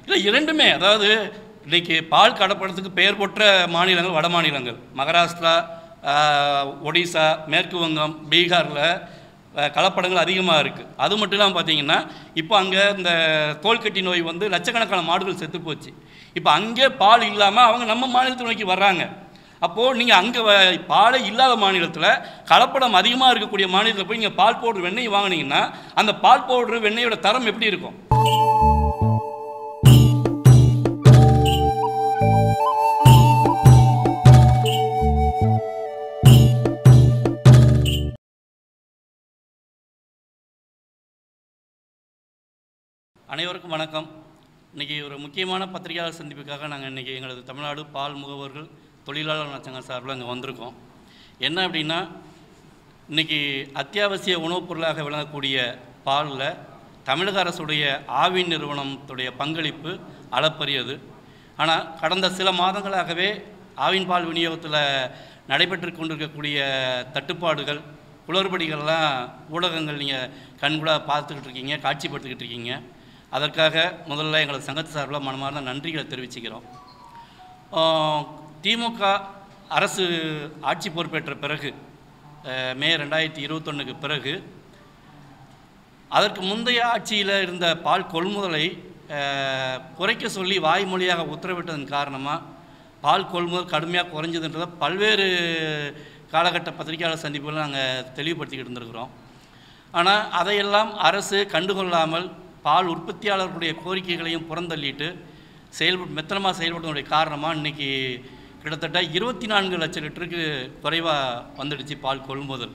இல்லை இரண்டுமே அதாவது இன்னைக்கு பால் கடப்படத்துக்கு பெயர் பெற்ற மாநிலங்கள் வட மாநிலங்கள் மகாராஷ்டிரா ஆஹ், ஒடிசா மேற்கு வங்கம் பீகாரில் அஹ், கலப்படங்கள் அதிகமாக இருக்குது அது மட்டும் இல்லாமல் பார்த்தீங்கன்னா இப்போ அங்கே இந்த தோல்கட்டி நோய் வந்து லட்சக்கணக்கான மாடுகள் செத்து போச்சு இப்போ அங்கே பால் இல்லாமல் அவங்க நம்ம மாநிலத்தை நோக்கி வர்றாங்க அப்போது நீங்கள் அங்கே பாலே இல்லாத மாநிலத்தில் கலப்படம் அதிகமாக இருக்கக்கூடிய மாநிலத்தில் போய் நீங்கள் பால் பவுடர் வெண்ணெய் வாங்குனீங்கன்னா அந்த பால் பவுடர் வெண்ணெயோட தரம் எப்படி இருக்கும் அனைவருக்கும் வணக்கம் இன்றைக்கி ஒரு முக்கியமான பத்திரிகையாளர் சந்திப்புக்காக நாங்கள் இன்றைக்கி எங்களது தமிழ்நாடு பால் முகவர்கள் தொழிலாளர் நலச்சங்கம் சார்பில் இங்கே வந்திருக்கோம் என்ன அப்படின்னா இன்றைக்கி அத்தியாவசிய உணவுப் பொருளாக விளங்கக்கூடிய பாலில் தமிழக அரசுடைய ஆவின் நிறுவனத்துடைய பங்களிப்பு அளப்பரியது ஆனால் கடந்த சில மாதங்களாகவே ஆவின் பால் விநியோகத்தில் நடைபெற்று கொண்டிருக்கக்கூடிய தட்டுப்பாடுகள் குளறுபடிகள்லாம் ஊடகங்கள் நீங்கள் கண்கூடாக பார்த்துக்கிட்டு இருக்கீங்க காட்சிப்படுத்திக்கிட்டு இருக்கீங்க அதற்காக முதல்ல எங்களது சங்கத்து சார்பில் மனமார்ந்த நன்றிகளை தெரிவிச்சுக்கிறோம் ஆஹ், திமுக அரசு ஆட்சி பொறுப்பேற்ற பிறகு அஹ், மே ரெண்டாயிரத்தி இருபத்தொன்னுக்கு பிறகு அதற்கு முந்தைய ஆட்சியில் இருந்த பால் கொள்முதலை அஹ், குறைக்க சொல்லி வாய்மொழியாக உத்தரவிட்டதன் காரணமாக பால் கொள்முதல் கடுமையாக குறைஞ்சதுன்றதை பல்வேறு காலகட்ட பத்திரிகையாளர் சந்திப்புகளை நாங்கள் தெளிவுபடுத்திக்கிட்டு இருந்திருக்கிறோம் ஆனால் அதையெல்லாம் அரசு கண்டுகொள்ளாமல் பால் உற்பத்தியாளர்களுடைய கோரிக்கைகளையும் புறந்தள்ளிட்டு செயல்பட்டு மெத்தனமாக செயல்படுவதனுடைய காரணமாக இன்றைக்கி கிட்டத்தட்ட இருபத்தி நான்கு லட்சம் லிட்டருக்கு குறைவாக வந்துடுச்சு பால் கொள்முதல்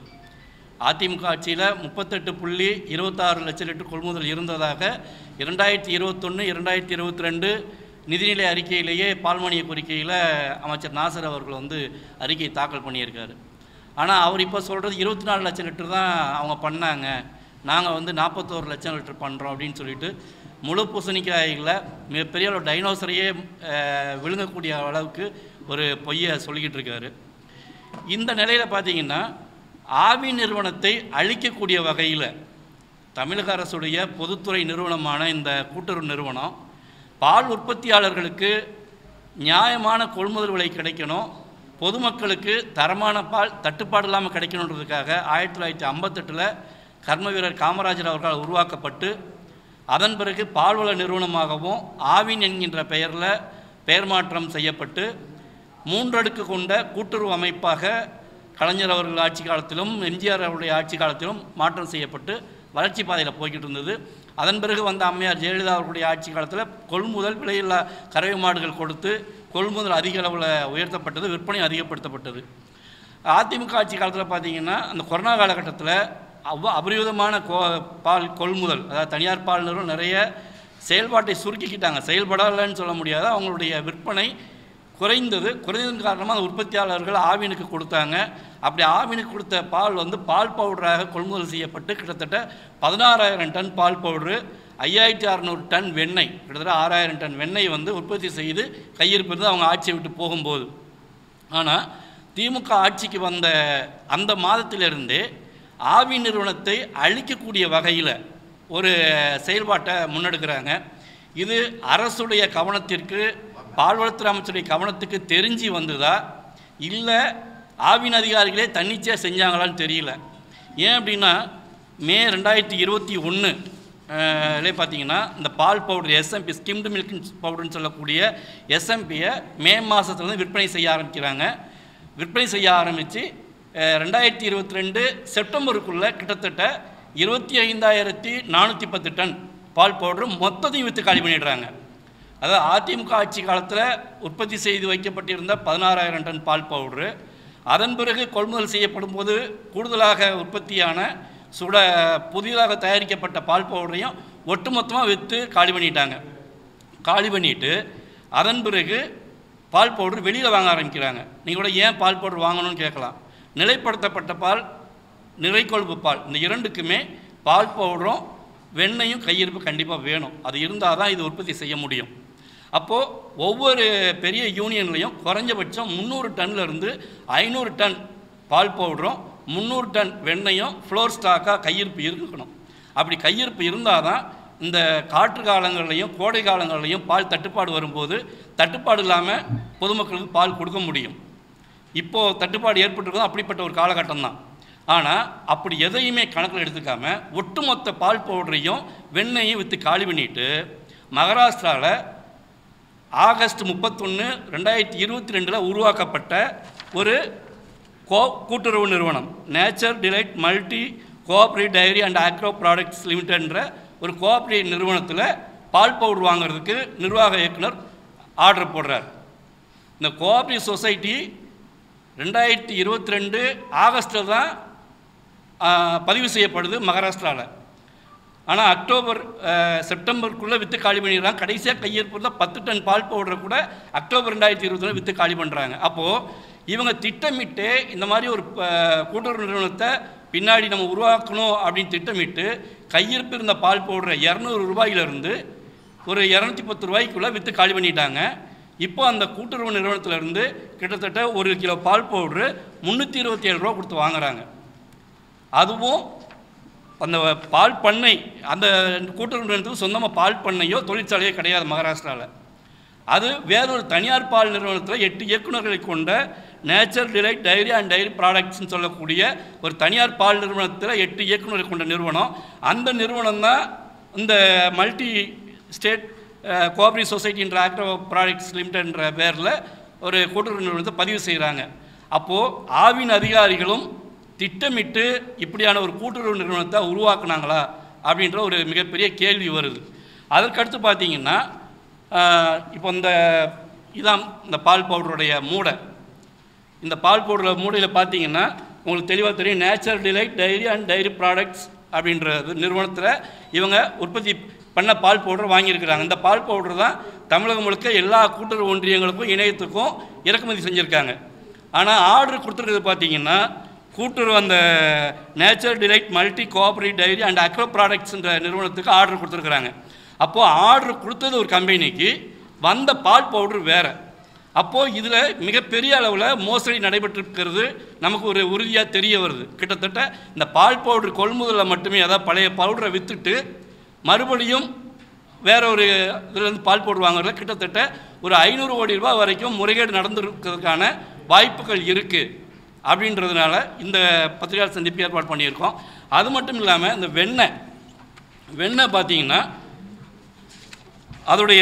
அதிமுக ஆட்சியில் முப்பத்தெட்டு புள்ளி இருபத்தாறு லட்சம் லிட்டர் கொள்முதல் இருந்ததாக இரண்டாயிரத்தி இருபத்தொன்று இரண்டாயிரத்தி இருபத்தி ரெண்டு நிதிநிலை அறிக்கையிலேயே பால்மானிய கோரிக்கையில் அமைச்சர் நாசர் அவர்கள் வந்து அறிக்கை தாக்கல் பண்ணியிருக்காரு ஆனால் அவர் இப்போ சொல்கிறது இருபத்தி நாலு லட்சம் லிட்டர் தான் அவங்க பண்ணாங்க நாங்கள் வந்து நாற்பத்தோரு லட்சம் லிட்டர் பண்ணுறோம் அப்படின்னு சொல்லிட்டு முழு பூசணிக்காய்களை மிகப்பெரிய ஒரு டைனோசரையே அஹ், விழுங்கக்கூடிய அளவுக்கு ஒரு பொய்யை சொல்லிக்கிட்டு இருக்காரு இந்த நிலையில் பார்த்தீங்கன்னா ஆவி நிறுவனத்தை அழிக்கக்கூடிய வகையில் தமிழக அரசுடைய பொதுத்துறை நிறுவனமான இந்த கூட்டுறவு நிறுவனம் பால் உற்பத்தியாளர்களுக்கு நியாயமான கொள்முதல் விலை கிடைக்கணும் பொதுமக்களுக்கு தரமான பால் தட்டுப்பாடு இல்லாமல் கிடைக்கணுன்றதுக்காக ஆயிரத்தி தொள்ளாயிரத்தி ஐம்பத்தெட்டில் கர்ம வீரர் காமராஜர் அவர்களால் உருவாக்கப்பட்டு அதன் பிறகு பால்வள நிறுவனமாகவும் ஆவின் என்கின்ற பெயரில் பெயர் மாற்றம் செய்யப்பட்டு மூன்றடுக்கு கொண்ட கூட்டுறவு அமைப்பாக கலைஞர் அவர்கள் ஆட்சி காலத்திலும் எம்ஜிஆர் அவருடைய ஆட்சி காலத்திலும் மாற்றம் செய்யப்பட்டு வளர்ச்சி பாதையில் போய்கிட்டு இருந்தது அதன் பிறகு வந்த அம்மையார் ஜெயலலிதா அவர்களுடைய ஆட்சி காலத்தில் கொள்முதல் விலையில்லா கறவை மாடுகள் கொடுத்து கொள்முதல் அதிக அளவில் உயர்த்தப்பட்டது விற்பனை அதிகப்படுத்தப்பட்டது அதிமுக ஆட்சி காலத்தில் பார்த்தீங்கன்னா அந்த கொரோனா காலகட்டத்தில் அவ் அபரிவிதமான கோ பால் கொள்முதல் அதாவது தனியார் பால் நிறுவனம் நிறைய செயல்பாட்டை சுருக்கிக்கிட்டாங்க செயல்படலைன்னு சொல்ல முடியாது அவங்களுடைய விற்பனை குறைந்தது குறைந்ததன் காரணமாக அந்த உற்பத்தியாளர்கள் ஆவினுக்கு கொடுத்தாங்க அப்படி ஆவினுக்கு கொடுத்த பால் வந்து பால் பவுடராக கொள்முதல் செய்யப்பட்டு கிட்டத்தட்ட பதினாறாயிரம் டன் பால் பவுடரு ஐயாயிரத்தி அறநூறு டன் வெண்ணெய் கிட்டத்தட்ட ஆறாயிரம் டன் வெண்ணெய் வந்து உற்பத்தி செய்து கையிருப்பிருந்து அவங்க ஆட்சியை விட்டு போகும்போது ஆனால் திமுக ஆட்சிக்கு வந்த அந்த மாதத்திலிருந்தே ஆவி நிறுவனத்தை அழிக்கக்கூடிய வகையில் ஒரு செயல்பாட்டை முன்னெடுக்கிறாங்க இது அரசுடைய கவனத்திற்கு பால்வளத்துறை அமைச்சருடைய கவனத்துக்கு தெரிஞ்சு வந்ததா இல்லை ஆவின் அதிகாரிகளே தன்னிச்சையாக செஞ்சாங்களான்னு தெரியல ஏன் அப்படின்னா மே ரெண்டாயிரத்தி இருபத்தி ஒன்று பார்த்தீங்கன்னா இந்த பால் பவுடர் எஸ்எம்பி ஸ்கிம்டு மில்க் பவுடர்னு சொல்லக்கூடிய எஸ்எம்பியை மே மாதத்துலேருந்து விற்பனை செய்ய ஆரம்பிக்கிறாங்க விற்பனை செய்ய ஆரம்பித்து ரெண்டாயிரத்தி இருபத்தி ரெண்டு செப்டம்பருக்குள்ளே கிட்டத்தட்ட இருபத்தி ஐந்தாயிரத்தி நானூற்றி பத்து டன் பால் பவுடர் மொத்தத்தையும் விற்று காலி பண்ணிடுறாங்க அதாவது அதிமுக ஆட்சி காலத்தில் உற்பத்தி செய்து வைக்கப்பட்டிருந்த பதினாறாயிரம் டன் பால் பவுடரு அதன் பிறகு கொள்முதல் செய்யப்படும் போது கூடுதலாக உற்பத்தியான சுட புதிதாக தயாரிக்கப்பட்ட பால் பவுடரையும் ஒட்டுமொத்தமாக விற்று காலி பண்ணிட்டாங்க காலி பண்ணிட்டு அதன் பிறகு பால் பவுடர் வெளியில் வாங்க ஆரம்பிக்கிறாங்க நீங்கள் கூட ஏன் பால் பவுடர் வாங்கணும்னு கேட்கலாம் நிலைப்படுத்தப்பட்ட பால் நிறைக்கொழுப்பு பால் இந்த இரண்டுக்குமே பால் பவுடரும் வெண்ணையும் கையிருப்பு கண்டிப்பாக வேணும் அது இருந்தால் தான் இது உற்பத்தி செய்ய முடியும் அப்போது ஒவ்வொரு பெரிய யூனியன்லேயும் குறைஞ்சபட்சம் முந்நூறு டன்லேருந்து ஐநூறு டன் பால் பவுடரும் முந்நூறு டன் வெண்ணையும் ஃப்ளோர் ஸ்டாக்காக கையிருப்பு இருக்கணும் அப்படி கையிருப்பு இருந்தால் தான் இந்த காற்று காலங்கள்லையும் கோடை காலங்கள்லையும் பால் தட்டுப்பாடு வரும்போது தட்டுப்பாடு இல்லாமல் பொதுமக்களுக்கு பால் கொடுக்க முடியும் இப்போது தட்டுப்பாடு ஏற்பட்டிருக்கோம் அப்படிப்பட்ட ஒரு காலகட்டம் தான் ஆனால் அப்படி எதையுமே கணக்கில் எடுத்துக்காம ஒட்டுமொத்த பால் பவுடரையும் வெண்ணெயும் விற்று காலி பண்ணிட்டு மகாராஷ்டிராவில் ஆகஸ்ட் முப்பத்தொன்று ரெண்டாயிரத்தி இருபத்தி ரெண்டில் உருவாக்கப்பட்ட ஒரு கோ கூட்டுறவு நிறுவனம் Nature Delight multi cooperative dairy and agro products லிமிடெட்ன்ற ஒரு கோஆப்ரேட் நிறுவனத்தில் பால் பவுடர் வாங்குறதுக்கு நிர்வாக இயக்குனர் ஆர்டர் போடுறார் இந்த கோஆப்ரேட்டிவ் சொசைட்டி ரெண்டாயிரத்தி இருபத்தி ரெண்டு ஆகஸ்ட்டில் தான் ஆ, பதிவு செய்யப்படுது மகாராஷ்டிராவில் ஆனால் அக்டோபர் அஹ், செப்டம்பருக்குள்ளே விற்று காலி பண்ணிடுறாங்க கடைசியாக கையிருப்பில் பத்து டன் பால் பவுடரை கூட அக்டோபர் ரெண்டாயிரத்தி இருபத்தி விற்று காலி பண்ணுறாங்க அப்போது இவங்க திட்டமிட்டு இந்த மாதிரி ஒரு அஹ், கூட்டுறவு நிறுவனத்தை பின்னாடி நம்ம உருவாக்கணும் அப்படின்னு திட்டமிட்டு கையிருப்பு இருந்த பால் பவுடரை இரநூறு ரூபாயிலிருந்து ஒரு இரநூத்தி பத்து ரூபாய்க்குள்ளே விற்று காலி பண்ணிட்டாங்க இப்போ அந்த கூட்டுறவு நிறுவனத்திலேருந்து கிட்டத்தட்ட ஒரு கிலோ பால் பவுட்ரு முந்நூற்றி இருபத்தி ஏழு ரூபா கொடுத்து வாங்குறாங்க அதுவும் அந்த பால் பண்ணை அந்த கூட்டுறவு நிறுவனத்துக்கு சொந்தமாக பால் பண்ணையோ தொழிற்சாலையோ கிடையாது மகாராஷ்டிராவில் அது வேறொரு தனியார் பால் நிறுவனத்தில் எட்டு இயக்குநர்களை கொண்ட Nature Delight dairy and dairy ப்ராடக்ட்ஸ்னு சொல்லக்கூடிய ஒரு தனியார் பால் நிறுவனத்தில் எட்டு இயக்குநர்கள் கொண்ட நிறுவனம் அந்த நிறுவனம் தான் இந்த மல்டி ஸ்டேட் கோஆபரேட்டிவ் சொசைட்டின்ற ஆக்டோ ப்ராடக்ட்ஸ் லிமிடெட்ன்ற பேரில் ஒரு கூட்டுறவு நிறுவனத்தை பதிவு செய்கிறாங்க அப்போது ஆவின் அதிகாரிகளும் திட்டமிட்டு இப்படியான ஒரு கூட்டுறவு நிறுவனத்தை உருவாக்குனாங்களா அப்படின்ற ஒரு மிகப்பெரிய கேள்வி வருது அதற்கடுத்து பார்த்தீங்கன்னா ஆஹ், இப்போ இந்த இதான் இந்த பால் பவுடருடைய மூடை இந்த பால் பவுடர் மூடையில் பார்த்தீங்கன்னா உங்களுக்கு தெளிவாக தெரியும் Nature Delight dairy and dairy products அப்படின்ற நிறுவனத்தில் இவங்க உற்பத்தி பண்ண பால் பவுடர் வாங்கியிருக்கிறாங்க இந்த பால் பவுடர் தான் தமிழகம் முழுக்க எல்லா கூட்டுறவு ஒன்றியங்களுக்கும் இணையத்துக்கும் இறக்குமதி செஞ்சுருக்காங்க ஆனால் ஆர்டர் கொடுத்துருக்கிறது பார்த்தீங்கன்னா கூட்டுறவு அந்த Nature Delight multi cooperative dairy and agro ப்ராடக்ட்ஸ்ன்ற நிறுவனத்துக்கு ஆர்டர் கொடுத்துருக்குறாங்க அப்போது ஆர்டர் கொடுத்தது ஒரு கம்பெனிக்கு வந்த பால் பவுடர் வேறு அப்போது இதில் மிகப்பெரிய அளவில் மோசடி நடைபெற்றிருக்கிறது நமக்கு ஒரு உறுதியாக தெரிய வருது கிட்டத்தட்ட இந்த பால் பவுடர் கொள்முதலில் மட்டுமே அதாவது பழைய பவுடரை விற்றுட்டு மறுபடியும் வேற ஒரு இதுலேருந்து பால் பவுடர் வாங்குறதுல கிட்டத்தட்ட ஒரு ஐநூறு கோடி ரூபாய் வரைக்கும் முறைகேடு நடந்திருக்கிறதுக்கான வாய்ப்புகள் இருக்குது அப்படின்றதுனால இந்த பத்திரிகையாளர் சந்திப்பு ஏற்பாடு பண்ணியிருக்கோம் அது மட்டும் இல்லாமல் இந்த வெண்ணெய் வெண்ணெய் பார்த்தீங்கன்னா அதோடைய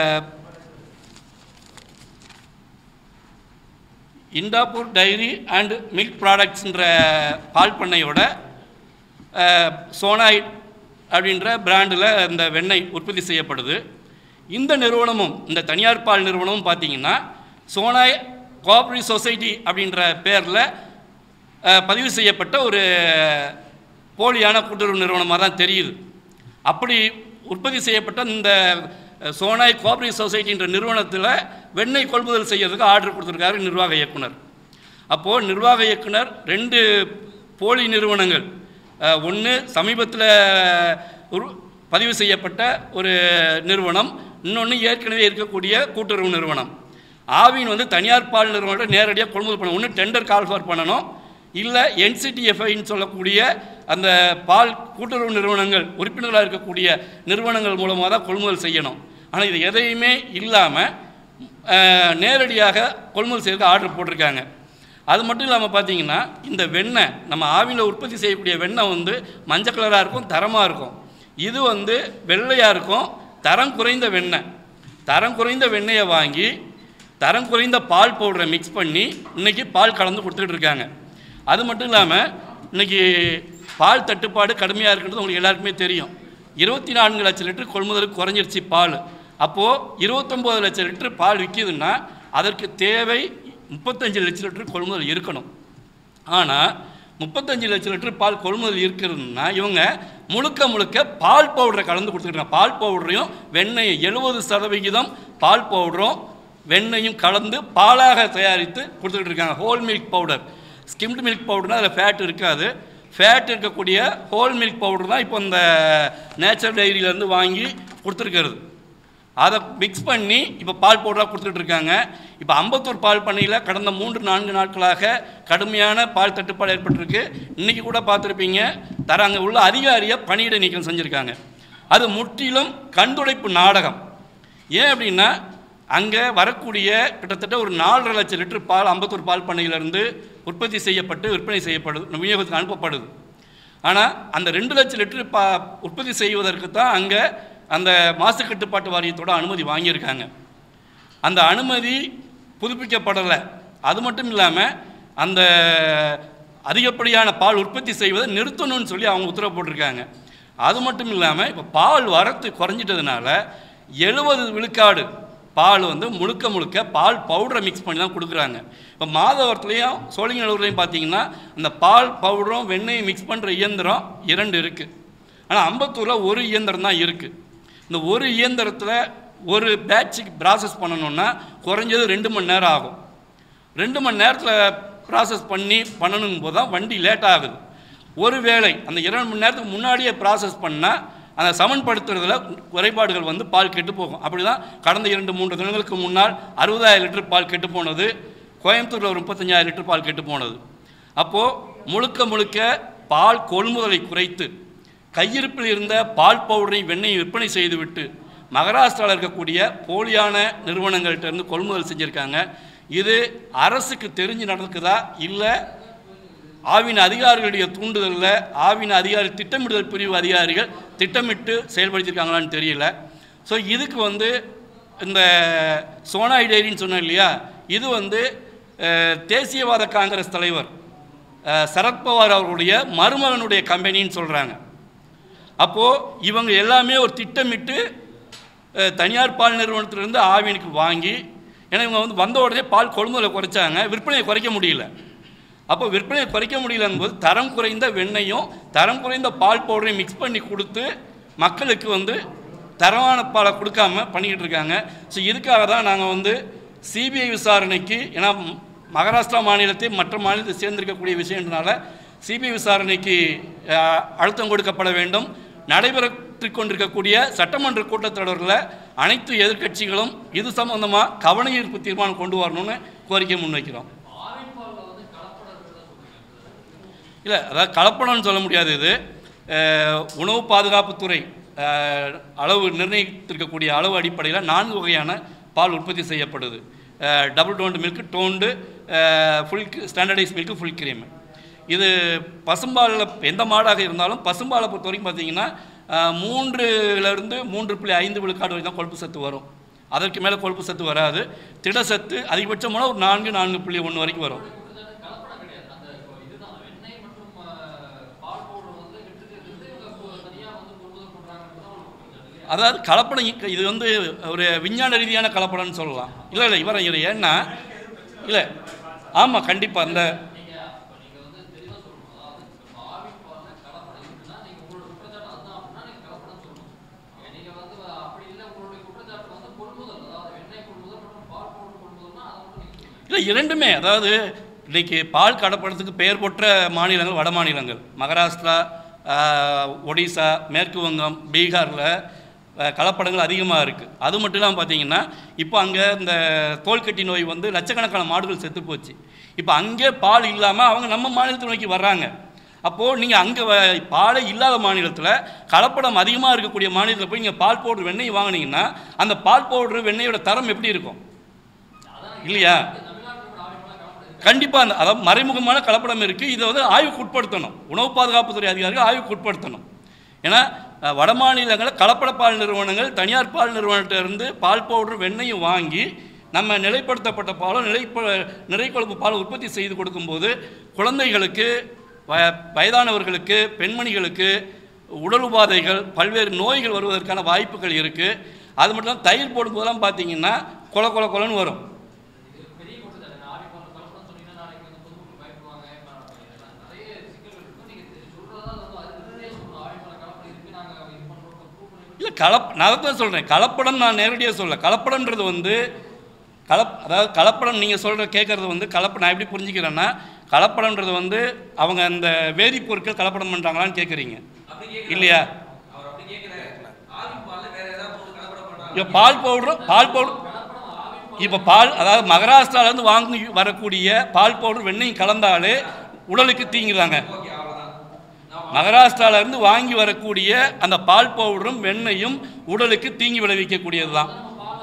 இண்டாப்பூர் டைரி அண்ட் மில்க் ப்ராடக்ட்ஸ்ன்ற பால் பண்ணையோட அஹ், சோனாய் அப்படின்ற பிராண்டில் இந்த வெண்ணெய் உற்பத்தி செய்யப்படுது இந்த நிறுவனமும் இந்த தனியார் பால் நிறுவனமும் பார்த்தீங்கன்னா சோனாய் கோஆபரேட்டிவ் சொசைட்டி அப்படின்ற பேரில் பதிவு செய்யப்பட்ட ஒரு போலியான கூட்டுறவு நிறுவனமாக தான் தெரியுது அப்படி உற்பத்தி செய்யப்பட்ட இந்த அஹ், சோனாய் கோஆபரேட்டிவ் சொசைட்டின்ற நிறுவனத்தில் வெண்ணெய் கொள்முதல் செய்யறதுக்கு ஆர்டர் கொடுத்துருக்காரு நிர்வாக இயக்குனர் அப்போது நிர்வாக இயக்குனர் ரெண்டு போலி நிறுவனங்கள் ஒன்று சமீபத்தில் உரு பதிவு செய்யப்பட்ட ஒரு நிறுவனம் இன்னொன்று ஏற்கனவே இருக்கக்கூடிய கூட்டுறவு நிறுவனம் ஆவின் வந்து தனியார் பால் நிறுவனத்தை நேரடியாக கொள்முதல் பண்ணணும் ஒன்று டெண்டர் கால்ஃபார் பண்ணணும் இல்லை என்சிடிஎஃப்ஐன்னு சொல்லக்கூடிய அந்த பால் கூட்டுறவு நிறுவனங்கள் உறுப்பினர்களாக இருக்கக்கூடிய நிறுவனங்கள் மூலமாக தான் கொள்முதல் செய்யணும் ஆனால் இது எதையுமே இல்லாமல் நேரடியாக கொள்முதல் செய்யறதுக்கு ஆர்டர் போட்டிருக்காங்க அது மட்டும் இல்லாமல் பார்த்தீங்கன்னா இந்த வெண்ணெய் நம்ம ஆவியில் உற்பத்தி செய்யக்கூடிய வெண்ணெய் வந்து மஞ்சள் கலராக இருக்கும் தரமாக இருக்கும் இது வந்து வெள்ளையாக இருக்கும் தரம் குறைந்த வெண்ணெய் தரம் குறைந்த வெண்ணெயை வாங்கி தரம் குறைந்த பால் பவுடரை மிக்ஸ் பண்ணி இன்னைக்கு பால் கலந்து கொடுத்துக்கிட்டு இருக்காங்க அது மட்டும் இல்லாமல் இன்னைக்கு பால் தட்டுப்பாடு கடுமையாக இருக்குன்றது உங்களுக்கு எல்லாருக்குமே தெரியும் இருபத்தி நான்கு லட்சம் லிட்டர் கொள்முதலுக்கு குறைஞ்சிருச்சு பால் அப்போது இருபத்தொம்போது லட்சம் லிட்டர் பால் விற்கிதுன்னா அதற்கு தேவை முப்பத்தஞ்சு லட்சம் லிட்டர் கொள்முதல் இருக்கணும் ஆனால் முப்பத்தஞ்சு லட்சம் லிட்டர் பால் கொள்முதல் இருக்கிறதுனா இவங்க முழுக்க முழுக்க பால் பவுடரை கலந்து கொடுத்துருக்காங்க பால் பவுடரையும் வெண்ணெய் எழுபது சதவிகிதம் பால் பவுடரும் வெண்ணெயும் கலந்து பாலாக தயாரித்து கொடுத்துக்கிட்டு இருக்காங்க whole milk powder skimmed milk பவுடர்னால் அதில் ஃபேட் இருக்காது ஃபேட் இருக்கக்கூடிய ஹோல் மில்க் பவுடர் தான் இப்போ இந்த நேச்சர் டைரியிலேருந்து வாங்கி கொடுத்துருக்கிறது அதை மிக்ஸ் பண்ணி இப்போ பால் பவுடராக கொடுத்துட்டு இருக்காங்க இப்போ அம்பத்தூர் பால் பண்ணையில் கடந்த மூன்று நான்கு நாட்களாக கடுமையான பால் தட்டுப்பாடு ஏற்பட்டிருக்கு இன்றைக்கி கூட பார்த்துருப்பீங்க தர அங்கே உள்ள அதிகாரியை பணியிட நீக்கம் செஞ்சுருக்காங்க அது முற்றிலும் கண்துடைப்பு நாடகம் ஏன் அப்படின்னா அங்கே வரக்கூடிய கிட்டத்தட்ட ஒரு நாலரை லட்சம் லிட்டர் பால் அம்பத்தூர் பால் பண்ணையிலிருந்து உற்பத்தி செய்யப்பட்டு விற்பனை செய்யப்படுது விநியோகத்துக்கு அனுப்பப்படுது ஆனால் அந்த ரெண்டு லட்சம் லிட்டர் பா உற்பத்தி செய்வதற்கு தான் அங்கே அந்த மாசு கட்டுப்பாட்டு வாரியத்தோட அனுமதி வாங்கியிருக்காங்க அந்த அனுமதி புதுப்பிக்கப்படலை அது மட்டும் இல்லாமல் அந்த அதிகப்படியான பால் உற்பத்தி செய்வதை நிறுத்தணும்னு சொல்லி அவங்க உத்தரவு போட்டிருக்காங்க அது மட்டும் இல்லாமல் இப்போ பால் வரத்து குறைஞ்சிட்டதுனால எழுபது விழுக்காடு பால் வந்து முழுக்க முழுக்க பால் பவுடரை மிக்ஸ் பண்ணி தான் கொடுக்குறாங்க இப்போ மாதவரத்துலேயும் சோழிங்கநல்லூர்லேயும் பார்த்தீங்கன்னா அந்த பால் பவுடரும் வெண்ணெயும் மிக்ஸ் பண்ணுற இயந்திரம் இரண்டு இருக்குது ஆனால் அம்பத்தூரில் ஒரு இயந்திரம் தான் இருக்குது இந்த ஒரு இயந்திரத்தில் ஒரு பேட்சுக்கு ப்ராசஸ் பண்ணணுன்னா குறைஞ்சது ரெண்டு மணி நேரம் ஆகும் ரெண்டு மணி நேரத்தில் ப்ராசஸ் பண்ணி பண்ணணும் போது தான் வண்டி லேட் ஆகுது ஒருவேளை அந்த இரண்டு மணி நேரத்துக்கு முன்னாடியே ப்ராசஸ் பண்ணால் அந்த சமன்படுத்துறதுல குறைபாடுகள் வந்து பால் கெட்டு போகும் அப்படி தான் கடந்த இரண்டு மூன்று தினங்களுக்கு முன்னால் அறுபதாயிரம் லிட்டர் பால் கெட்டு போனது கோயம்புத்தூரில் ஒரு முப்பத்தஞ்சாயிரம் லிட்டர் பால் கெட்டு போனது அப்போது முழுக்க முழுக்க பால் கொள்முதலை குறைத்து கையிருப்பில் இருந்த பால் பவுடரை வெண்ணெயை விற்பனை செய்துவிட்டு மகாராஷ்டிராவில் இருக்கக்கூடிய போலியான நிறுவனங்கள்ட்ட இருந்து கொள்முதல் செஞ்சுருக்காங்க இது அரசுக்கு தெரிஞ்சு நடக்குதா இல்லை ஆவின் அதிகாரிகளுடைய தூண்டுதலில் ஆவின் அதிகாரி திட்டமிடுதல் பிரிவு அதிகாரிகள் திட்டமிட்டு செயல்படுத்தியிருக்காங்களான்னு தெரியல ஸோ இதுக்கு வந்து இந்த சோனாய் டைரின்னு சொன்னேன் இல்லையா இது வந்து அஹ், தேசியவாத காங்கிரஸ் தலைவர் அஹ், சரத்பவார் அவர்களுடைய மருமகனுடைய கம்பெனின்னு சொல்கிறாங்க அப்போது இவங்க எல்லாமே ஒரு திட்டமிட்டு அஹ், தனியார் பால் நிறுவனத்திலிருந்து ஆவினுக்கு வாங்கி ஏன்னா இவங்க வந்து வந்த உடனே பால் கொள்முதலை குறைச்சாங்க விற்பனையை குறைக்க முடியல அப்போ விற்பனையை குறைக்க முடியலங்கும்போது தரம் குறைந்த வெண்ணெயும் தரம் குறைந்த பால் பவுடரையும் மிக்ஸ் பண்ணி கொடுத்து மக்களுக்கு வந்து தரமான பாலை கொடுக்காம பண்ணிக்கிட்டு இருக்காங்க ஸோ இதுக்காக தான் நாங்கள் வந்து சிபிஐ விசாரணைக்கு ஏன்னா ம், மகாராஷ்டிரா மாநிலத்தை மற்ற மாநிலத்தை சேர்ந்திருக்கக்கூடிய விஷயம்னால சிபிஐ விசாரணைக்கு அஹ், அழுத்தம் கொடுக்கப்பட வேண்டும் நடைபெற்றுக் கொண்டிருக்கக்கூடிய சட்டமன்ற கூட்டத்தொடரில் அனைத்து எதிர்க்கட்சிகளும் இது சம்பந்தமாக கவன ஈர்ப்பு தீர்மானம் கொண்டு வரணும்னு கோரிக்கை முன்வைக்கிறோம் இல்லை அதாவது கலப்படம்னு சொல்ல முடியாது இது அஹ், உணவு பாதுகாப்புத்துறை அஹ், அளவு நிர்ணயித்திருக்கக்கூடிய அளவு அடிப்படையில் நான்கு வகையான பால் உற்பத்தி செய்யப்படுது double toned milk toned full standardised milk full cream இது பசும்பாலில் எந்த மாடாக இருந்தாலும் பசும்பாலை பொறுத்த வரைக்கும் பார்த்தீங்கன்னா அஹ், மூன்றுலேருந்து மூன்று புள்ளி ஐந்து விழுக்காடு வரை தான் கொழுப்பு சத்து வரும் அதற்கு மேலே கொழுப்பு சத்து வராது திட சத்து அதிகபட்சமான ஒரு நான்கு நான்கு புள்ளி ஒன்று வரைக்கும் வரும் அதாவது கலப்படம் இ- இது வந்து ஒரு விஞ்ஞான ரீதியான கலப்படம்னு சொல்லலாம் இல்லை இல்லை இவர இவர் ஏன்னா இல்லை ஆமாம் கண்டிப்பாக அந்த இல்லை இரண்டுமே அதாவது இன்னைக்கு பால் கடப்படத்துக்கு பெயர் பெற்ற மாநிலங்கள் வட மாநிலங்கள் மகாராஷ்டிரா ஆஹ், ஒடிசா மேற்கு வங்கம் பீகாரில் ஆஹ், கலப்படங்கள் அதிகமாக இருக்குது அது மட்டும் இல்லாமல் பார்த்தீங்கன்னா இப்போ அங்கே இந்த தோல்கட்டி நோய் வந்து லட்சக்கணக்கான மாடுகள் செத்து போச்சு இப்போ அங்கே பால் இல்லாமல் அவங்க நம்ம மாநிலத்தை நோக்கி வர்றாங்க அப்போது நீங்கள் அங்கே பாலே இல்லாத மாநிலத்தில் கலப்படம் அதிகமாக இருக்கக்கூடிய மாநிலத்தில் போய் நீங்கள் பால் பவுடர் வெண்ணெய் வாங்குனீங்கன்னா அந்த பால் பவுடர் வெண்ணெயோட தரம் எப்படி இருக்கும் இல்லையா கண்டிப்பாக அந்த அதாவது மறைமுகமான கலப்படம் இருக்குது இதை வந்து ஆய்வுக்கு உட்படுத்தணும் உணவு பாதுகாப்புத்துறை அதிகாரிகள் ஆய்வுக்கு உட்படுத்தணும் ஏன்னா அஹ், வட மாநிலங்களில் கலப்பட பால் நிறுவனங்கள் தனியார் பால் நிறுவனத்திட்ட இருந்து பால் பவுடர் வெண்ணெயும் வாங்கி நம்ம நிலைப்படுத்தப்பட்ட பாலோ நிலைப்ப நிறைக்கொழுப்பு பால் உற்பத்தி செய்து கொடுக்கும்போது குழந்தைகளுக்கு வ வயதானவர்களுக்கு பெண்மணிகளுக்கு உடல் உபாதைகள் பல்வேறு நோய்கள் வருவதற்கான வாய்ப்புகள் இருக்குது அது மட்டும் இல்லாமல் தயிர் போடும்போதெல்லாம் பார்த்தீங்கன்னா கொல கொல கொலன்னு வரும் இல்லை கலப் நான் தான் சொல்கிறேன் கலப்படம் நான் நேரடியாக சொல்ல கலப்படம்ன்றது வந்து கலப் அதாவது கலப்படம் நீங்கள் சொல்கிற கேட்குறது வந்து கலப்ப நான் எப்படி புரிஞ்சுக்கிறேன்னா கலப்படம்ன்றது வந்து அவங்க அந்த வேதிப்பொருட்கள் கலப்படம் பண்ணுறாங்களான்னு கேட்குறீங்க இல்லையா இப்போ பால் பவுடரும் பால் பவுடர் இப்போ பால் அதாவது மகாராஷ்டிராலேருந்து வாங்கி வரக்கூடிய பால் பவுடர் வெண்ணெயும் கலந்தாலே உடலுக்கு தீங்குதாங்க மகாராஷ்டிரால இருந்து வாங்கி வரக்கூடிய அந்த பால் பவுடரும் வெண்ணையும் உடலுக்கு தீங்கி விளைவிக்கக்கூடியது தான்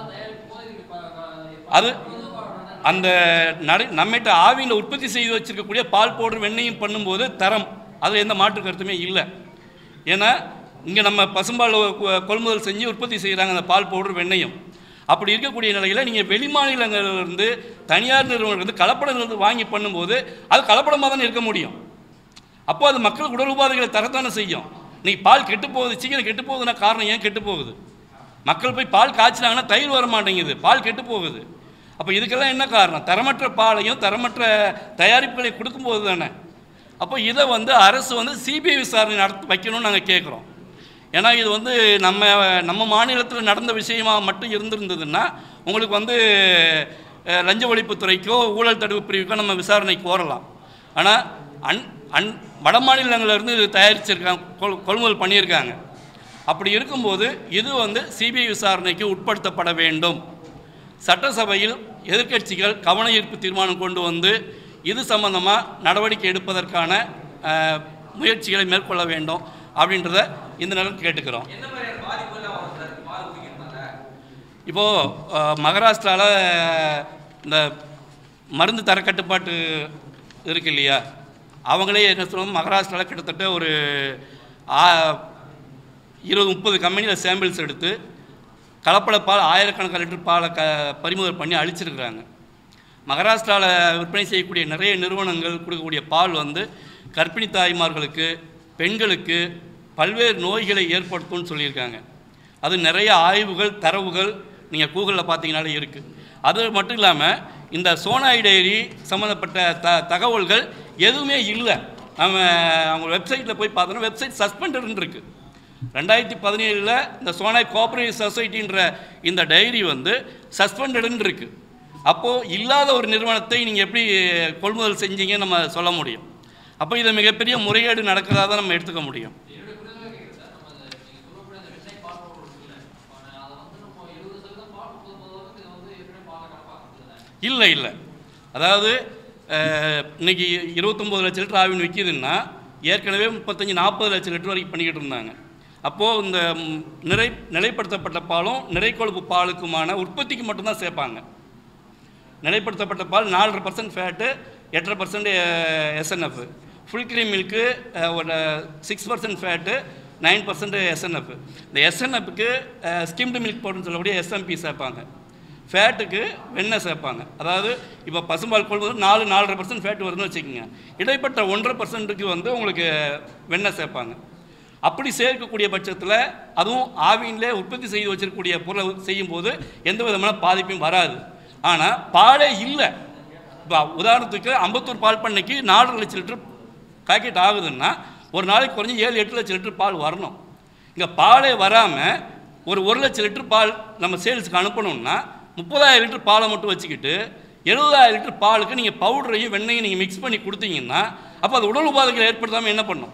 அது அந்த நடை நம்மகிட்ட ஆவியில் உற்பத்தி செய்து வச்சிருக்கக்கூடிய பால் பவுடர் வெண்ணையும் பண்ணும்போது தரம் அதில் எந்த மாற்று கருத்துமே இல்லை ஏன்னா இங்கே நம்ம பசும்பால் கொ- கொள்முதல் செஞ்சு உற்பத்தி செய்கிறாங்க அந்த பால் பவுடர் வெண்ணையும் அப்படி இருக்கக்கூடிய நிலையில் நீங்கள் வெளி மாநிலங்கள்லேருந்து தனியார் நிறுவனங்கள் கலப்படங்கள் வாங்கி பண்ணும்போது அது கலப்படமாக தானே இருக்க முடியும் அப்போ அது மக்களுக்கு உடல் உபாதைகளை தரத்தானே செய்யும் இன்னைக்கு பால் கெட்டு போகுது சீக்கிரம் கெட்டு போகுதுன்னா காரணம் ஏன் கெட்டு போகுது மக்கள் போய் பால் காய்ச்சினாங்கன்னா தயிர் வர மாட்டேங்குது பால் கெட்டு போகுது அப்போ இதுக்கெல்லாம் என்ன காரணம் தரமற்ற பாலையும் தரமற்ற தயாரிப்புகளை கொடுக்கும்போது தானே அப்போ இதை வந்து அரசு வந்து சிபிஐ விசாரணை நடத்தி வைக்கணும்னு நாங்கள் கேட்குறோம் ஏன்னா இது வந்து நம்ம நம்ம மாநிலத்தில் நடந்த விஷயமா மட்டும் இருந்திருந்ததுன்னா உங்களுக்கு வந்து அஹ், லஞ்ச ஒழிப்புத்துறைக்கோ ஊழல் தடுப்பு பிரிவுக்கோ நம்ம விசாரணை கோரலாம் ஆனால் அன் அன் வட மாநிலங்கள்லேருந்து இது தயாரிச்சிருக்காங்க கொள் கொள்முதல் பண்ணியிருக்காங்க அப்படி இருக்கும்போது இது வந்து சிபிஐ விசாரணைக்கு உட்படுத்தப்பட வேண்டும் சட்டசபையில் எதிர்க்கட்சிகள் கவன ஈர்ப்பு தீர்மானம் கொண்டு வந்து இது சம்பந்தமாக நடவடிக்கை எடுப்பதற்கான அஹ், முயற்சிகளை மேற்கொள்ள வேண்டும் அப்படின்றத இந்த நேரம் கேட்டுக்கிறோம் இப்போது மகாராஷ்டிராவில் இந்த மருந்து தர கட்டுப்பாட்டு இருக்கு இல்லையா அவங்களே என்ன சொல்லுவாங்க மகாராஷ்டிராவில் கிட்டத்தட்ட ஒரு ஆ- இருபது முப்பது கம்பெனியில் சாம்பிள்ஸ் எடுத்து கலப்பட பால் ஆயிரக்கணக்கான லிட்டர் பாலை க பறிமுதல் பண்ணி அழிச்சிருக்கிறாங்க மகாராஷ்டிராவில் விற்பனை செய்யக்கூடிய நிறைய நிறுவனங்கள் கொடுக்கக்கூடிய பால் வந்து கர்ப்பிணி தாய்மார்களுக்கு பெண்களுக்கு பல்வேறு நோய்களை ஏற்படுத்தும்னு சொல்லியிருக்காங்க அது நிறைய ஆய்வுகள் தரவுகள் நீங்கள் கூகுளில் பார்த்தீங்கனாலே இருக்குது அது மட்டும் இல்லாமல் இந்த சோனாய் டைரி சம்மந்தப்பட்ட த தகவல்கள் எதுவுமே இல்லை நம்ம அவங்க வெப்சைட்டில் போய் பார்த்தோன்னா வெப்சைட் சஸ்பெண்டட்னு இருக்குது ரெண்டாயிரத்தி பதினேழில் இந்த சோனாய் கோஆபரேட்டிவ் சொசைட்டின்ற இந்த டைரி வந்து சஸ்பெண்டடுன்னு இருக்குது அப்போது இல்லாத ஒரு நிறுவனத்தை நீங்கள் எப்படி கொள்முதல் செஞ்சீங்கன்னு நம்ம சொல்ல முடியும் அப்போ இது மிகப்பெரிய முறைகேடு நடக்கிறதா தான் நம்ம எடுத்துக்க முடியும் இல்லை இல்லை அதாவது அஹ், இன்னைக்கு இருபத்தொம்போது லட்ச லிட்டர் ஆவின் விற்கிதுன்னா ஏற்கனவே முப்பத்தஞ்சு நாற்பது லட்சம் லிட்டர் வரைக்கும் பண்ணிக்கிட்டு இருந்தாங்க அப்போது இந்த ம், நிறை நிலைப்படுத்தப்பட்ட பாலும் நிறைக்கொழுப்பு பாலுக்குமான உற்பத்திக்கு மட்டும்தான் சேர்ப்பாங்க நிலைப்படுத்தப்பட்ட பால் நாலரை பர்சன்ட் ஃபேட்டு எட்டரை பர்சன்ட் எஸ்என்எஃப் ஃபுல் க்ரீம் மில்க்கு ஒரு six percent fat nine percent SNF இந்த எஸ்என்எஃப்க்கு ஸ்கிம்டு மில்க் பவுடர்னு சொல்லக்கூடிய எஸ்எம்பி சேர்ப்பாங்க ஃபேட்டுக்கு வெண்ணெய் சேர்ப்பாங்க அதாவது இப்போ பசும்பால் கொள்முதல் நாலு நாலரை பர்சன்ட் ஃபேட் வருதுன்னு வச்சுக்கோங்க இடைப்பட்ட ஒன்றரை பர்சன்ட்டுக்கு வந்து உங்களுக்கு வெண்ணெய் சேர்ப்பாங்க அப்படி சேர்க்கக்கூடிய பட்சத்தில் அதுவும் ஆவின்லே உற்பத்தி செய்து வச்சிருக்கக்கூடிய பொருளை செய்யும்போது எந்த விதமான பாதிப்பும் வராது ஆனால் பாலே இல்லை இப்போ உதாரணத்துக்கு அம்பத்தூர் பால் பண்ணைக்கு நாலரை லட்சம் லிட்டர் பாக்கெட் ஆகுதுன்னா ஒரு நாளைக்கு குறைஞ்சி ஏழு எட்டு லட்சம் லிட்டர் பால் வரணும் இங்கே பாலே வராமல் ஒரு ஒரு லட்சம் லிட்டர் பால் நம்ம சேல்ஸுக்கு அனுப்பணும்னா முப்பதாயிரம் லிட்டர் பாலை மட்டும் வச்சுக்கிட்டு எழுபதாயிரம் லிட்டர் பாலுக்கு நீங்கள் பவுடரையும் வெண்ணையும் நீங்கள் மிக்ஸ் பண்ணி கொடுத்தீங்கன்னா அப்போ அது உடல் உபாதைகள் ஏற்படுத்தாமல் என்ன பண்ணும்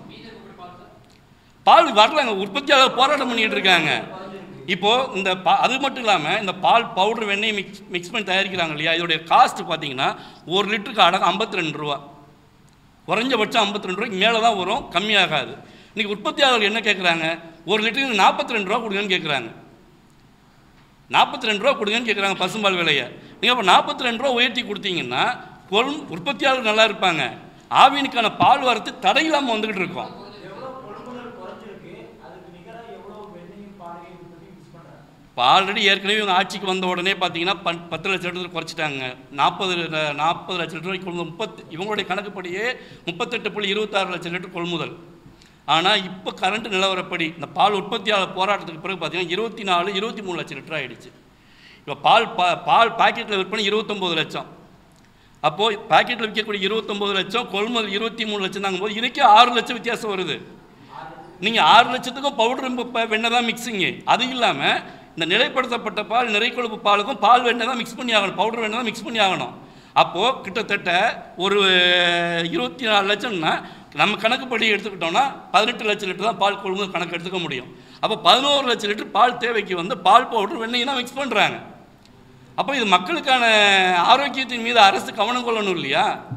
பால் வரலங்க உற்பத்தியாளர் போராட்டம் பண்ணிட்டு இருக்காங்க இப்போ இந்த பா அது மட்டும் இல்லாமல் இந்த பால் பவுடர் வெண்ணெய் மிக்ஸ் மிக்ஸ் பண்ணி தயாரிக்கிறாங்க இல்லையா இதோடைய காஸ்ட் பார்த்தீங்கன்னா ஒரு லிட்டருக்கு அடக்கம் ஐம்பத்தி ரெண்டு ரூபா குறைஞ்சபட்சம் ஐம்பத்தி ரெண்டு ரூபாய்க்கு மேலே தான் வரும் கம்மியாகாது இன்னைக்கு உற்பத்தியாளர்கள் என்ன கேட்குறாங்க ஒரு லிட்டருக்கு நாற்பத்தி ரெண்டு ரூபா கொடுங்கன்னு கேட்குறாங்க நாற்பத்தி ரெண்டு ரூபா கொடுங்கன்னு கேட்குறாங்க பசும்பால் விலையை நீங்கள் அப்போ நாற்பத்தி ரெண்டு ரூபா உயர்த்தி கொடுத்தீங்கன்னா கொள் உற்பத்தியாளர் நல்லா இருப்பாங்க ஆவினுக்கான பால் வரத்து தடையில்லாமல் வந்துக்கிட்டு இருக்கோம் எவ்வளவு கொள்முதல் குறைஞ்சிருக்கு அதுக்கு நிகரா எவ்வளவு வெண்ணையும் பாலையும் உற்பத்தி மிஸ் பண்றாங்க இப்போ ஆல்ரெடி ஏற்கனவே இவங்க ஆட்சிக்கு வந்த உடனே பார்த்தீங்கன்னா பன் பத்து லட்சம் லிட்டர் குறைச்சிட்டாங்க நாற்பது நாற்பது லட்சம் லிட்டர் வரைக்கும் கொள்முதல் முப்பத்து இவங்களுடைய கணக்குப்படியே முப்பத்தெட்டு புள்ளி இருபத்தாறு லட்சம் லிட்டர் கொள்முதல் ஆனால் இப்போ கரண்ட் நிலவரப்படி இந்த பால் உற்பத்தியாளர் போராட்டத்துக்கு பிறகு பார்த்தீங்கன்னா இருபத்தி நாலு இருபத்தி மூணு லட்சம் லிட்டர் ஆயிடுச்சு இப்போ பால் பா பால் பாக்கெட்டில் விற்பனை இருபத்தொம்போது லட்சம் அப்போது பாக்கெட்டில் விற்கக்கூடிய இருபத்தொம்போது லட்சம் கொள்முதல் இருபத்தி மூணு லட்சம் தாங்கும் போது இதுக்கே ஆறு லட்சம் வித்தியாசம் வருது நீங்கள் ஆறு லட்சத்துக்கும் பவுடர் இப்போ வெண்ணெய் தான் மிக்ஸிங்கு அது இல்லாமல் இந்த நிலைப்படுத்தப்பட்ட பால் நிறைக்கொழுப்பு பாலுக்கும் பால் வெண்ணெய் தான் மிக்ஸ் பண்ணி ஆகணும் பவுடர் வெண்ணெய் தான் மிக்ஸ் பண்ணி ஆகணும் அப்போது கிட்டத்தட்ட ஒரு இருபத்தி நாலு லட்சம்னா நம்ம கணக்குப்படி எடுத்துக்கிட்டோம்னா பதினெட்டு லட்சம் லிட்டர் தான் பால் கொள்முதல் கணக்கு எடுத்துக்க முடியும் அப்போ பதினோரு லட்சம் லிட்டர் பால் தேவைக்கு வந்து பால் பவுடர் வெண்ணெய் தான் மிக்ஸ் பண்ணுறாங்க அப்போ இது மக்களுக்கான ஆரோக்கியத்தின் மீது அரசு கவனம் கொள்ளணும் இல்லையா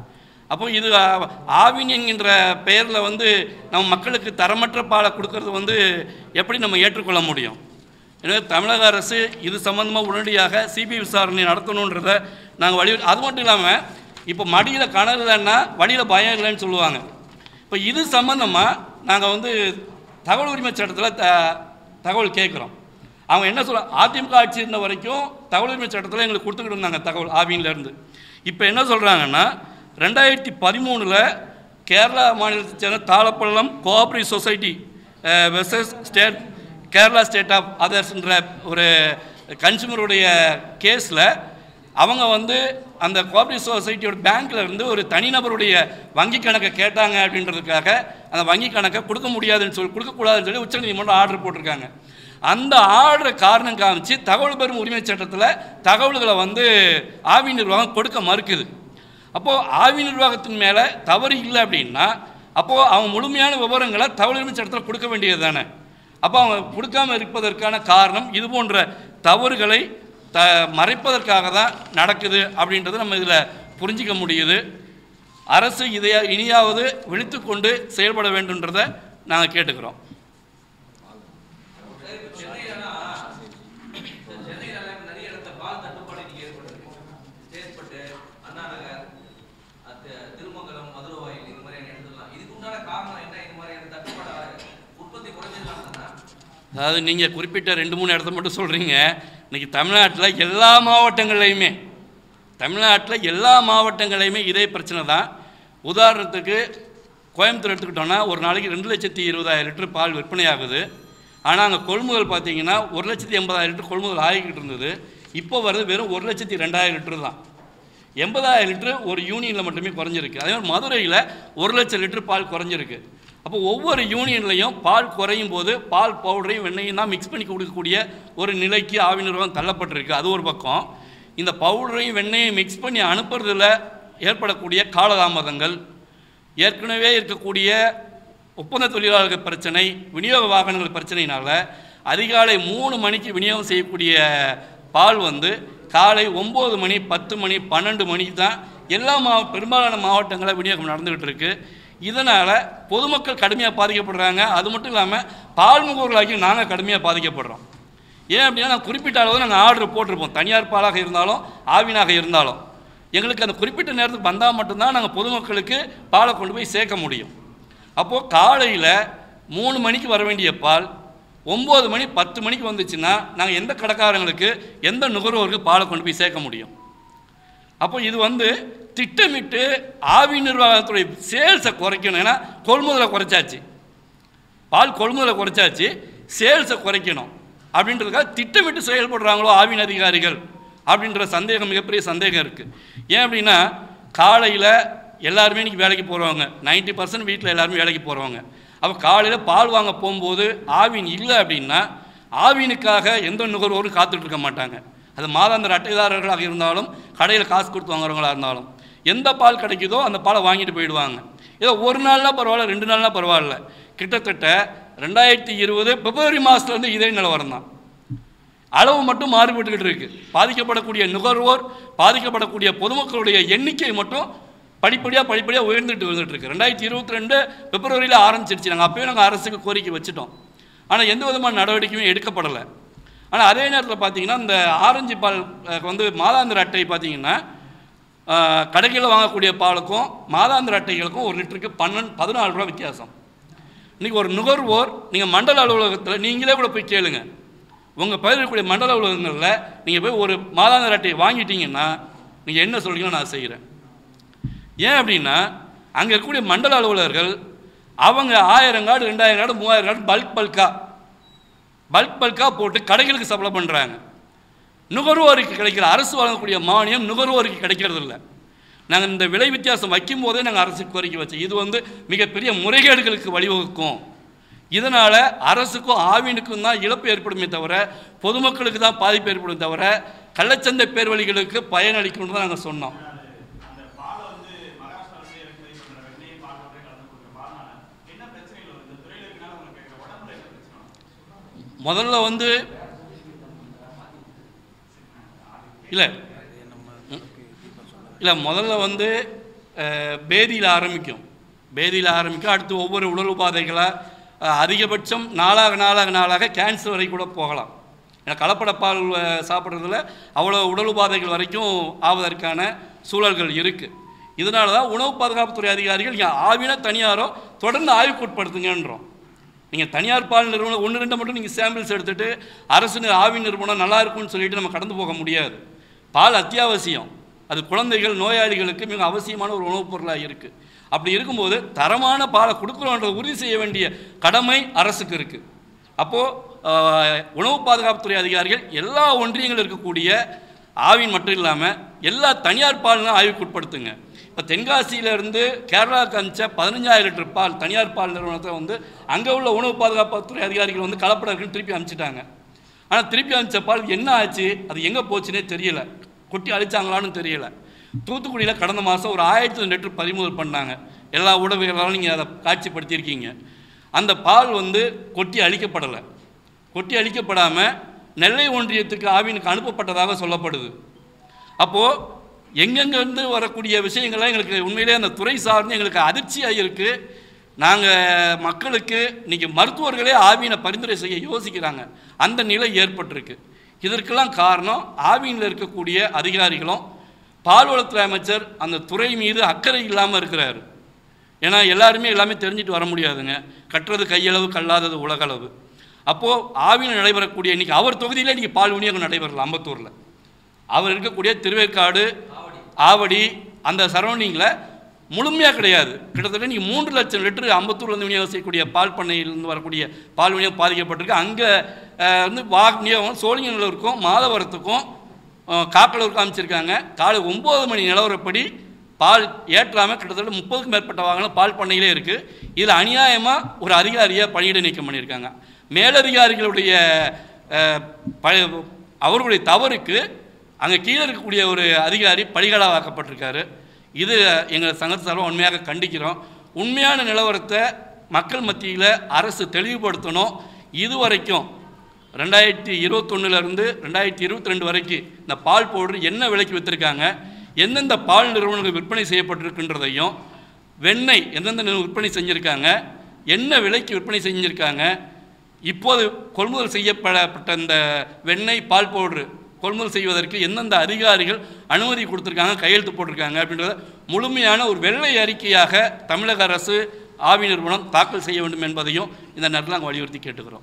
அப்போ இது ஆ- ஆவின் என்கின்ற பெயரில் வந்து நம்ம மக்களுக்கு தரமற்ற பாலை கொடுக்கறது வந்து எப்படி நம்ம ஏற்றுக்கொள்ள முடியும் எனவே தமிழக அரசு இது சம்மந்தமாக உடனடியாக சிபிஐ விசாரணை நடத்தணுன்றதை நாங்கள் வலியுறு அது மட்டும் இல்லாமல் இப்போ மடியில் கணறு இல்லைன்னா வழியில் பயம் இல்லைன்னு சொல்லுவாங்க இப்போ இது சம்மந்தமாக நாங்கள் வந்து தகவல் உரிமை சட்டத்தில் த தகவல் கேட்குறோம் அவங்க என்ன சொல்ல அதிமுக ஆட்சி இருந்த வரைக்கும் தகவல் உரிமை சட்டத்தில் எங்களுக்கு கொடுத்துக்கிட்டு இருந்தாங்க தகவல் ஆவின்லேருந்து இப்போ என்ன சொல்கிறாங்கன்னா ரெண்டாயிரத்தி பதிமூணில் கேரளா மாநிலத்தைச் சேர்ந்த Thalappalam cooperative society versus state Kerala state of அதர்ஸ்ன்ற ஒரு கன்சூமருடைய கேஸில் அவங்க வந்து அந்த கோஆப்ரேட்டிவ் சொசைட்டியோட பேங்க்ல இருந்து ஒரு தனிநபருடைய வங்கி கணக்கை கேட்டாங்க அப்படின்றதுக்காக அந்த வங்கி கணக்கை கொடுக்க முடியாதுன்னு சொல்லி கொடுக்கக்கூடாதுன்னு சொல்லி உச்சநீதிமன்றம் ஆர்டர் போட்டிருக்காங்க அந்த ஆர்டரை காரணம் காமிச்சு தகவல் பெறும் உரிமை சட்டத்தில் தகவல்களை வந்து ஆவி நிர்வாகம் கொடுக்க மறுக்குது அப்போது ஆவி நிர்வாகத்தின் மேலே தவறு இல்லை அப்படின்னா அப்போது அவங்க முழுமையான விவரங்களை தகவல் உரிமை சட்டத்தில் கொடுக்க வேண்டியது தானே அப்போ அவங்க கொடுக்காம இருப்பதற்கான காரணம் இது போன்ற தவறுகளை த மறைப்பதற்காக தான் நடக்குது அப்படின்றத நம்ம இதில் புரிஞ்சிக்க முடியுது அரசு இதை இனியாவது விழித்து கொண்டு செயல்பட வேண்டுன்றதை நாங்கள் கேட்டுக்கிறோம் சென்னையில நிறைய இடத்துல பால் தட்டுப்பாடு இன்னைக்கு ஏற்பட்டிருக்கு சேத்பட்டு அண்ணா நகர் அத்து திருமங்கலம் மதுரவாயில் இது மாதிரியான இடத்துலாம் இதுக்கு உண்டான காரணம் என்ன இது மாதிரியான தட்டுப்பாடு உற்பத்தி குறைஞ்சதுனால தானே அதாவது நீங்கள் குறிப்பிட்ட ரெண்டு மூணு இடத்த மட்டும் சொல்கிறீங்க இன்றைக்கி தமிழ்நாட்டில் எல்லா மாவட்டங்கள்லையுமே தமிழ்நாட்டில் எல்லா மாவட்டங்களையுமே இதே பிரச்சனை தான் உதாரணத்துக்கு கோயம்புத்தூர் எடுத்துக்கிட்டோன்னா ஒரு நாளைக்கு ரெண்டு லட்சத்தி இருபதாயிரம் லிட்டர் பால் விற்பனை ஆகுது ஆனால் அங்கே கொள்முதல் பார்த்தீங்கன்னா ஒரு லட்சத்தி எண்பதாயிரம் லிட்டர் கொள்முதல் ஆகிக்கிட்டு இருந்தது இப்போ வருது வெறும் ஒரு லட்சத்தி ரெண்டாயிரம் லிட்டர் தான் எண்பதாயிரம் லிட்டர் ஒரு யூனியனில் மட்டுமே குறைஞ்சிருக்கு அதே மாதிரி மதுரையில் ஒரு லட்சம் லிட்டர் பால் குறைஞ்சிருக்கு அப்போ ஒவ்வொரு யூனியன்லையும் பால் குறையும் போது பால் பவுடரையும் வெண்ணையும் தான் மிக்ஸ் பண்ணி கொடுக்கக்கூடிய ஒரு நிலைக்கு ஆவி நிறுவனம் தள்ளப்பட்டிருக்கு அது ஒரு பக்கம் இந்த பவுடரையும் வெண்ணையும் மிக்ஸ் பண்ணி அனுப்புறதுல ஏற்படக்கூடிய காலதாமதங்கள் ஏற்கனவே இருக்கக்கூடிய ஒப்பந்த தொழிலாளர்கள் பிரச்சனை விநியோக வாகனங்கள் பிரச்சனையினால அதிகாலை மூணு மணிக்கு விநியோகம் செய்யக்கூடிய பால் வந்து காலை ஒம்பது மணி பத்து மணி பன்னெண்டு மணிக்கு தான் எல்லா மாவ பெரும்பாலான மாவட்டங்களில் விநியோகம் நடந்துகிட்டு இருக்கு இதனால் பொதுமக்கள் கடுமையாக பாதிக்கப்படுறாங்க அது மட்டும் இல்லாமல் பால் முகவர்களாகி நாங்கள் கடுமையாக பாதிக்கப்படுறோம் ஏன் அப்படின்னா நான் குறிப்பிட்ட அளவு நாங்கள் ஆர்டர் போட்டிருப்போம் தனியார் பாலாக இருந்தாலும் ஆவினாக இருந்தாலும் எங்களுக்கு அந்த குறிப்பிட்ட நேரத்துக்கு வந்தால் மட்டும்தான் நாங்கள் பொதுமக்களுக்கு பாலை கொண்டு போய் சேர்க்க முடியும் அப்போது காலையில் மூணு மணிக்கு வர வேண்டிய பால் ஒம்பது மணி பத்து மணிக்கு வந்துச்சுன்னா நாங்கள் எந்த கடைக்காரங்களுக்கு எந்த நுகர்வோருக்கு பாலை கொண்டு போய் சேர்க்க முடியும் அப்போ இது வந்து திட்டமிட்டு ஆவி நிர்வாகத்துடைய சேல்ஸை குறைக்கணும் ஏன்னா கொள்முதலை குறைச்சாச்சு பால் கொள்முதலை குறைச்சாச்சு சேல்ஸை குறைக்கணும் அப்படின்றதுக்காக திட்டமிட்டு செயல்படுறாங்களோ ஆவின் அதிகாரிகள் அப்படின்ற சந்தேகம் மிகப்பெரிய சந்தேகம் இருக்குது ஏன் அப்படின்னா காலையில் எல்லாருமே இன்றைக்கி வேலைக்கு போகிறவங்க 90% பர்சன்ட் வீட்டில் எல்லாருமே வேலைக்கு போகிறவங்க அப்போ காலையில் பால் வாங்க போகும்போது ஆவின் இல்லை அப்படின்னா ஆவினுக்காக எந்த நுகர்வோரும் காத்துட்டு இருக்க மாட்டாங்க அது மாதாந்திர அட்டைதாரர்களாக இருந்தாலும் கடையில் காசு கொடுத்து வாங்குறவங்களா இருந்தாலும் எந்த பால் கிடைக்குதோ அந்த பாலை வாங்கிட்டு போயிடுவாங்க ஏதோ ஒரு நாள்னா பரவாயில்ல ரெண்டு நாள்னா பரவாயில்ல கிட்டத்தட்ட ரெண்டாயிரத்தி இருபது பிப்ரவரி மாதத்துலேருந்து இதே நிலவரம் தான் அளவு மட்டும் மாறுபட்டுக்கிட்டு இருக்கு பாதிக்கப்படக்கூடிய நுகர்வோர் பாதிக்கப்படக்கூடிய பொதுமக்களுடைய எண்ணிக்கை மட்டும் படிப்படியாக படிப்படியாக உயர்ந்துட்டு வந்துட்டு இருக்கு ரெண்டாயிரத்தி இருபத்தி ரெண்டு பிப்ரவரியில் ஆரம்பிச்சிருச்சு நாங்கள் அப்பயே நாங்கள் அரசுக்கு கோரிக்கை வச்சுட்டோம் ஆனால் எந்த விதமான நடவடிக்கையும் எடுக்கப்படலை ஆனால் அதே நேரத்தில் பார்த்தீங்கன்னா இந்த ஆரஞ்சு பால் அஹ், வந்து மாதாந்திர அட்டை பார்த்தீங்கன்னா அஹ், கடைகளில் வாங்கக்கூடிய பாலுக்கும் மாதாந்திர அட்டைகளுக்கும் ஒரு லிட்டருக்கு பன்னெண்டு பதினாலு ரூபா வித்தியாசம் இன்றைக்கி ஒரு நுகர்வோர் நீங்கள் மண்டல அலுவலகத்தில் நீங்களே கூட போய் கேளுங்க உங்கள் பகுதியில் இருக்கக்கூடிய மண்டல அலுவலகங்களில் நீங்கள் போய் ஒரு மாதாந்திர அட்டையை வாங்கிட்டீங்கன்னா நீங்கள் என்ன சொல்றீங்களோ நான் செய்கிறேன் ஏன் அப்படின்னா அங்கே இருக்கக்கூடிய மண்டல அலுவலர்கள் அவங்க ஆயிரம் கார்டு ரெண்டாயிரம் கார்டு மூவாயிரம் கார்டு பல்க் பல்காக பல்க் பல்காக போட்டு கடைகளுக்கு சப்ளை பண்ணுறாங்க நுகர்வோருக்கு கிடைக்கிற அரசு வழங்கக்கூடிய மானியம் நுகர்வோருக்கு கிடைக்கிறது இல்லை நாங்கள் இந்த விலை வித்தியாசம் வைக்கும் போதே நாங்கள் அரசுக்கு கோரிக்கை வச்சோம் இது வந்து மிகப்பெரிய முறைகேடுகளுக்கு வழிவகுக்கும் இதனால் அரசுக்கும் ஆவினுக்கும் தான் இழப்பு ஏற்படுமே தவிர பொதுமக்களுக்கு தான் பாதிப்பு ஏற்படும் தவிர கள்ளச்சந்தை பேர்வழிகளுக்கு பயனளிக்கும்னு தான் நாங்கள் சொன்னோம் அந்த பாலை வந்து மகாராஷ்டிராவிலே இறக்குமதி பண்ற வெண்ணெய் பால் அப்படியே கலந்து கொடுக்குற பால்னால என்ன பிரச்சனைகள் வருது இந்த துறையில இருக்கனால உங்களுக்கு கேட்குற உடம்புல என்ன பிரச்சனை வரும்? முதல்ல வந்து இல்லை இல்லை முதல்ல வந்து அஹ், பேதியில் ஆரம்பிக்கும் பேதியில் ஆரம்பிக்கும் அடுத்து ஒவ்வொரு உடல் உபாதைகளாக அதிகபட்சம் நாளாக நாளாக நாளாக கேன்சர் வரை கூட போகலாம் ஏன்னா கலப்படப்பால் அஹ், சாப்பிட்றதுல அவ்வளோ உடல் உபாதைகள் வரைக்கும் ஆவதற்கான சூழல்கள் இருக்குது இதனால தான் உணவு பாதுகாப்புத்துறை அதிகாரிகள் இங்கே ஆவின தனியாரோ தொடர்ந்து ஆய்வுக்கு உட்படுத்துங்கன்றோம் நீங்கள் தனியார் பால் நிறுவனம் ஒன்று ரெண்டு மட்டும் நீங்கள் சாம்பிள்ஸ் எடுத்துகிட்டு அரசு நி- ஆவின் நிறுவனம் நல்லா இருக்கும்னு சொல்லிட்டு நம்ம கடந்து போக முடியாது பால் அத்தியாவசியம் அது குழந்தைகள் நோயாளிகளுக்கு மிக அவசியமான ஒரு உணவுப் பொருளாக இருக்குது அப்படி இருக்கும்போது தரமான பாலை கொடுக்குறோன்றதை உறுதி செய்ய வேண்டிய கடமை அரசுக்கு இருக்குது அப்போது உணவு பாதுகாப்புத்துறை அதிகாரிகள் எல்லா ஒன்றியங்கள் இருக்கக்கூடிய ஆவின் மட்டும் இல்லாமல் எல்லா தனியார் பாலும் ஆய்வுக்கு உட்படுத்துங்க இப்போ தென்காசியிலேருந்து கேரளாவுக்கு அனுப்பிச்ச பதினஞ்சாயிரம் லிட்டர் பால் தனியார் பால் நிறுவனத்தை வந்து அங்கே உள்ள உணவு பாதுகாப்புத்துறை அதிகாரிகள் வந்து கலப்படம் இருக்குன்னு திருப்பி அனுப்பிச்சிட்டாங்க ஆனால் திருப்பி அனுப்பிச்ச பால் என்ன ஆச்சு அது எங்கே போச்சுன்னே தெரியல கொட்டி அழிச்சாங்களான்னு தெரியல தூத்துக்குடியில் கடந்த மாதம் ஒரு ஆயிரத்தி லிட்டர் பறிமுதல் பண்ணாங்க எல்லா ஊடகங்களாலும் நீங்கள் அதை காட்சிப்படுத்தியிருக்கீங்க அந்த பால் வந்து கொட்டி அழிக்கப்படலை கொட்டி அழிக்கப்படாமல் நெல்லை ஒன்றியத்துக்கு ஆவினுக்கு அனுப்பப்பட்டதாக சொல்லப்படுது அப்போது எங்கெங்கேருந்து வரக்கூடிய விஷயங்கள்லாம் எங்களுக்கு உண்மையிலே அந்த துறை சார்ந்து எங்களுக்கு அதிர்ச்சியாக இருக்குது நாங்கள் மக்களுக்கு இன்றைக்கி மருத்துவர்களே ஆவியினை பரிந்துரை செய்ய யோசிக்கிறாங்க அந்த நிலை ஏற்பட்டிருக்கு இதற்கெல்லாம் காரணம் ஆவியில் இருக்கக்கூடிய அதிகாரிகளும் பால்வளத்துறை அமைச்சர் அந்த துறை மீது அக்கறை இல்லாமல் இருக்கிறாரு ஏன்னா எல்லாருமே எல்லாமே தெரிஞ்சுட்டு வர முடியாதுங்க கட்டுறது கையளவு கல்லாதது உலகளவு அப்போது ஆவியில் நடைபெறக்கூடிய இன்றைக்கி அவர் தொகுதியிலே இன்றைக்கி பால் விநியோகம் நடைபெறல அம்பத்தூரில் அவர் இருக்கக்கூடிய திருவேற்காடு ஆவடி அந்த சரௌண்டிங்கில் முழுமையாக கிடையாது கிட்டத்தட்ட நீங்கள் மூன்று லட்சம் லிட்டர் அம்பத்தூர்லேருந்து விநியோகம் செய்யக்கூடிய பால் பண்ணையிலிருந்து வரக்கூடிய பால் விநியோகம் பாதிக்கப்பட்டிருக்கு அங்கே வந்து வா விநியோகம் சோழிங்கநல்லூருக்கும் மாதவரத்துக்கும் அஹ், காக்கலூருக்கும் அமைச்சிருக்காங்க காலை ஒம்பது மணி நிலவரப்படி பால் ஏற்றாமல் கிட்டத்தட்ட முப்பதுக்கும் மேற்பட்ட வாகனம் பால் பண்ணையிலே இருக்குது இதில் அநியாயமாக ஒரு அதிகாரியை பணியிட நீக்கம் பண்ணியிருக்காங்க மேலதிகாரிகளுடைய அஹ், ப- அவர்களுடைய தவறுக்கு அங்கே கீழே இருக்கக்கூடிய ஒரு அதிகாரி பலிகடாவாக்கப்பட்டிருக்காரு இது எங்கள் சங்கத்து சார்பாக உண்மையாக கண்டிக்கிறோம் உண்மையான நிலவரத்தை மக்கள் மத்தியில் அரசு தெளிவுபடுத்தணும் இதுவரைக்கும் ரெண்டாயிரத்தி இருபத்தொன்னுலேருந்து ரெண்டாயிரத்தி இருபத்தி ரெண்டு வரைக்கும் இந்த பால் பவுடர் என்ன விலைக்கு விற்றுருக்காங்க எந்தெந்த பால் நிறுவனங்கள் விற்பனை செய்யப்பட்டிருக்குன்றதையும் வெண்ணெய் எந்தெந்த நிறுவனம் விற்பனை செஞ்சுருக்காங்க என்ன விலைக்கு விற்பனை செஞ்சுருக்காங்க இப்போது கொள்முதல் செய்யப்படப்பட்ட இந்த வெண்ணெய் பால் பவுடர் கொள்முதல் செய்வதற்கு எந்தெந்த அதிகாரிகள் அனுமதி கொடுத்துருக்காங்க கையெழுத்து போட்டிருக்காங்க அப்படின்றத முழுமையான ஒரு வெள்ளை அறிக்கையாக தமிழக அரசு ஆவி நிறுவனம் தாக்கல் செய்ய வேண்டும் என்பதையும் இந்த நேரத்தில் நாங்கள் வலியுறுத்தி கேட்டுக்கிறோம்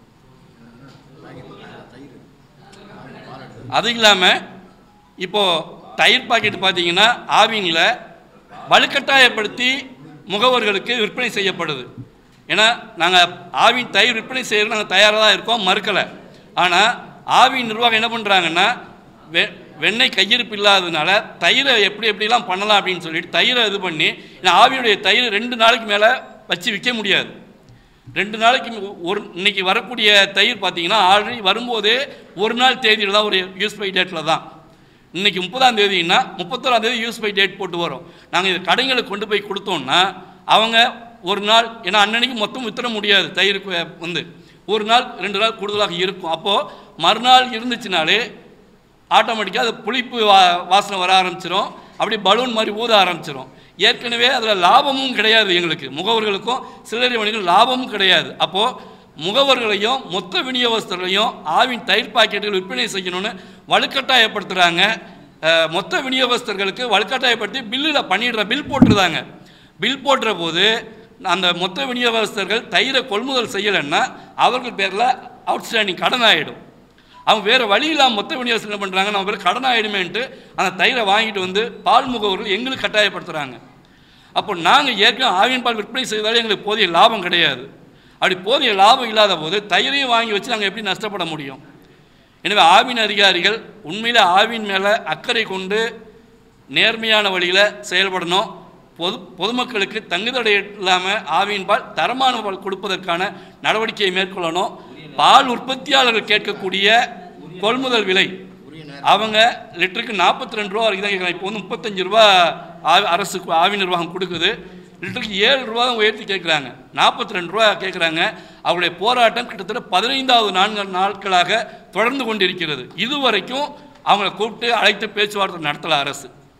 அது இல்லாமல் இப்போது தயிர் பாக்கெட் பார்த்தீங்கன்னா ஆவினில் வலுக்கட்டாயப்படுத்தி முகவர்களுக்கு விற்பனை செய்யப்படுது ஏன்னா நாங்கள் ஆவின் தயிர் விற்பனை செய்கிறது நாங்கள் தயாராக தான் இருக்கோம் மறுக்கலை ஆனால் ஆவின் நிர்வாகம் என்ன பண்ணுறாங்கன்னா வெ வெண்ணெய் கையிருப்பு இல்லாததுனால தயிரை எப்படி எப்படிலாம் பண்ணலாம் அப்படின்னு சொல்லிட்டு தயிரை இது பண்ணி ஏன்னா ஆவியுடைய தயிர் ரெண்டு நாளைக்கு மேலே வச்சு விற்க முடியாது ரெண்டு நாளைக்கு மு- ஒரு இன்னைக்கு வரக்கூடிய தயிர் பார்த்தீங்கன்னா ஆல்ரெடி வரும்போதே ஒரு நாள் தேதியில் தான் ஒரு யூஸ் பை டேட்டில் தான் இன்னைக்கு முப்பதாம் தேதின்னா முப்பத்தோராம் தேதி யூஸ் பை டேட் போட்டு வரும் நாங்கள் இது கடைங்களுக்கு கொண்டு போய் கொடுத்தோம்னா அவங்க ஒரு நாள் ஏன்னா அன்னன்னைக்கு மொத்தம் வித்துற முடியாது தயிருக்கு வே- வந்து ஒரு நாள் ரெண்டு நாள் கூடுதலாக இருக்கும் அப்போது மறுநாள் இருந்துச்சுனாலே ஆட்டோமேட்டிக்காக அது புளிப்பு வா வாசனை வர ஆரம்பிச்சிரும் அப்படி பலூன் மாதிரி ஊத ஆரம்பிச்சிரும் ஏற்கனவே அதில் லாபமும் கிடையாது எங்களுக்கு முகவர்களுக்கும் சில்லறை வணிகம் லாபமும் கிடையாது அப்போது முகவர்களையும் மொத்த விநியோகஸ்தர்களையும் ஆவின் தயிர் பாக்கெட்டுகள் விற்பனை செய்யணும்னு வலுக்கட்டாயப்படுத்துகிறாங்க அஹ், மொத்த விநியோகஸ்தர்களுக்கு வலுக்கட்டாயப்படுத்தி பில்லில் பண்ணிடுற பில் போட்டுருந்தாங்க பில் போடுற போது அந்த மொத்த விநியோகஸ்தர்கள் தயிரை கொள்முதல் செய்யலைன்னா அவர்கள் பேரில் அவுட்ஸ்டாண்டிங் கடன் ஆகிடும் அவங்க வேறு வழி இல்லாமல் மொத்த விநியோகம் என்ன பண்ணுறாங்க நம்ம பேர் கடன் ஆகிடுமேன்ட்டு அந்த தயிரை வாங்கிட்டு வந்து பால் முகவர்கள் எங்களுக்கு கட்டாயப்படுத்துகிறாங்க அப்போ நாங்கள் ஏற்கனவே ஆவின் பால் விற்பனை செய்தாலே எங்களுக்கு போதிய லாபம் கிடையாது அப்படி போதிய லாபம் இல்லாத போது தயிரையும் வாங்கி வச்சு நாங்கள் எப்படி நஷ்டப்பட முடியும் எனவே ஆவின் அதிகாரிகள் உண்மையில் ஆவின் மேலே அக்கறை கொண்டு நேர்மையான வழியில் செயல்படணும் பொது பொதுமக்களுக்கு தங்குதடை இல்லாமல் ஆவியின் பால் தரமான பால் கொடுப்பதற்கான நடவடிக்கையை மேற்கொள்ளணும் பால் உற்பத்தியாளர்கள் கேட்கக்கூடிய கொள்முதல் விலை அவங்க லிட்டருக்கு நாற்பத்தி ரெண்டு ரூபா வரைக்கும் தான் கேட்குறாங்க இப்போ வந்து முப்பத்தஞ்சு ரூபா ஆ- அரசு ஆவி நிர்வாகம் கொடுக்குது லிட்டருக்கு ஏழு ரூபா தான் உயர்த்தி கேட்குறாங்க நாற்பத்தி ரெண்டு ரூபா கேட்குறாங்க அவருடைய போராட்டம் கிட்டத்தட்ட பதினைந்தாவது நான்கு நாட்களாக தொடர்ந்து கொண்டிருக்கிறது இதுவரைக்கும் அவங்கள கூப்பிட்டு அழைத்து பேச்சுவார்த்தை நடத்தல அரசு